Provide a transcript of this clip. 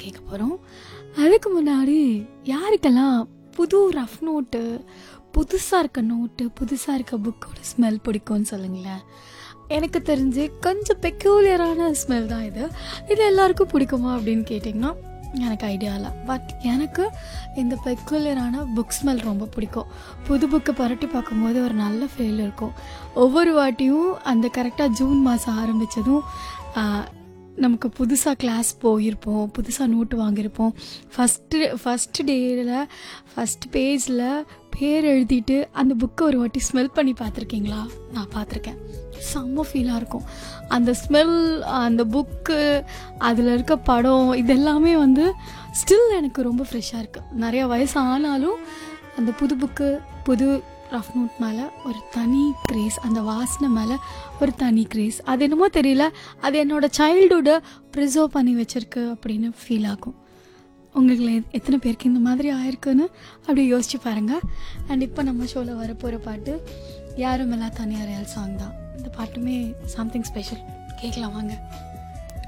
கேட்க போகிறோம் அதுக்கு முன்னாடி யாருக்கெல்லாம் புது ரஃப் நோட்டு புதுசாக இருக்க நோட்டு புதுசாக இருக்க புக்கோட ஸ்மெல் பிடிக்கும்னு சொல்லுங்களேன் எனக்கு தெரிஞ்சு கொஞ்சம் பெக்யூலியரான ஸ்மெல் தான் இது இது எல்லாருக்கும் பிடிக்குமா அப்படின்னு கேட்டிங்கன்னா எனக்கு ஐடியா இல்லை பட் எனக்கு இந்த பெக்குலரான புக் ஸ்மெல் ரொம்ப பிடிக்கும் புது புக்கை புரட்டி பார்க்கும்போது ஒரு நல்ல ஃபீல் இருக்கும் ஒவ்வொரு வாட்டியும் அந்த கரெக்டாக ஜூன் மாதம் ஆரம்பித்ததும் நமக்கு புதுசாக கிளாஸ் போயிருப்போம் புதுசாக நோட்டு வாங்கியிருப்போம் ஃபஸ்ட்டு ஃபஸ்ட்டு டேயில் ஃபஸ்ட் பேஜில் பேர் எழுதிட்டு அந்த புக்கை ஒரு வாட்டி ஸ்மெல் பண்ணி பார்த்துருக்கீங்களா நான் பார்த்துருக்கேன் செம்ம ஃபீலாக இருக்கும் அந்த ஸ்மெல் அந்த புக்கு அதில் இருக்க படம் இதெல்லாமே வந்து ஸ்டில் எனக்கு ரொம்ப ஃப்ரெஷ்ஷாக இருக்குது நிறைய வயசு ஆனாலும் அந்த புது புக்கு புது ரஃப் நோட் மேலே ஒரு தனி கிரேஸ் அந்த வாசனை மேலே ஒரு தனி கிரேஸ் அது என்னமோ தெரியல அது என்னோடய சைல்டுஹுட்டை ப்ரிசர்வ் பண்ணி வச்சுருக்கு அப்படின்னு ஃபீல் ஆகும் உங்களுக்கு எத்- எத்தனை பேருக்கு இந்த மாதிரி ஆயிருக்குன்னு அப்படியே யோசிச்சு பாருங்கள் அண்ட் இப்போ நம்ம ஷோவில் வரப்போகிற பாட்டு யாரும் எல்லா தனியார் சாங் தான் இந்த பாட்டுமே சம்திங் ஸ்பெஷல் கேட்கலாம் வாங்க